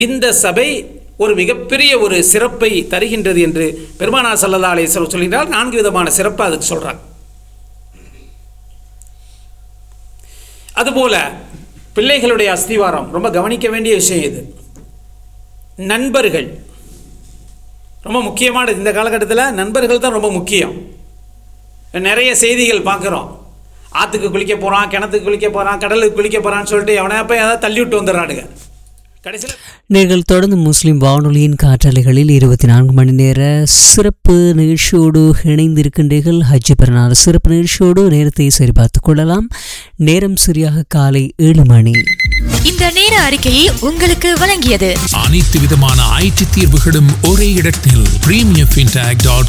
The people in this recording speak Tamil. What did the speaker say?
இந்த சபை ஒரு மிகப்பெரிய ஒரு சிறப்பை தருகின்றது என்று பெருமானா சல்லல்லா அலைஹிஸ்ஸலாம் சொல்கிறார் நான்கு விதமான சிறப்பை அதுக்கு சொல்றாங்க அதுபோல பிள்ளைகளுடைய அஸ்திவாரம் ரொம்ப கவனிக்க வேண்டிய விஷயம் இது நண்பர்கள் ரொம்ப முக்கியமானது இந்த காலகட்டத்தில் நண்பர்கள் தான் ரொம்ப முக்கியம் நிறைய செய்திகள் பார்க்குறோம் ஆற்றுக்கு குளிக்க போகிறான் கிணத்துக்கு குளிக்க போகிறான் கடலுக்கு குளிக்க போகிறான்னு சொல்லிட்டு எவனையா போய் ஏதாவது தள்ளி விட்டு வந்துடுறானுங்க கடைசியில் நீங்கள் தொடர்ந்து முஸ்லிம் வானொலியின் காற்றலைகளில் இருபத்தி நான்கு மணி நேர சிறப்பு நிகழ்ச்சியோடு இணைந்திருக்கின்றீர்கள் ஹஜ் பிறநாள் சிறப்பு நிகழ்ச்சியோடு நேரத்தை சரிபார்த்துக் கொள்ளலாம் நேரம் சரியாக காலை ஏழு மணி இந்த நேர அறிக்கையை உங்களுக்கு வழங்கியது அனைத்து விதமான ஐடி தீர்வுகளும் ஒரே இடத்தில் பிரீமியம் ஃபின்டெக் டாட்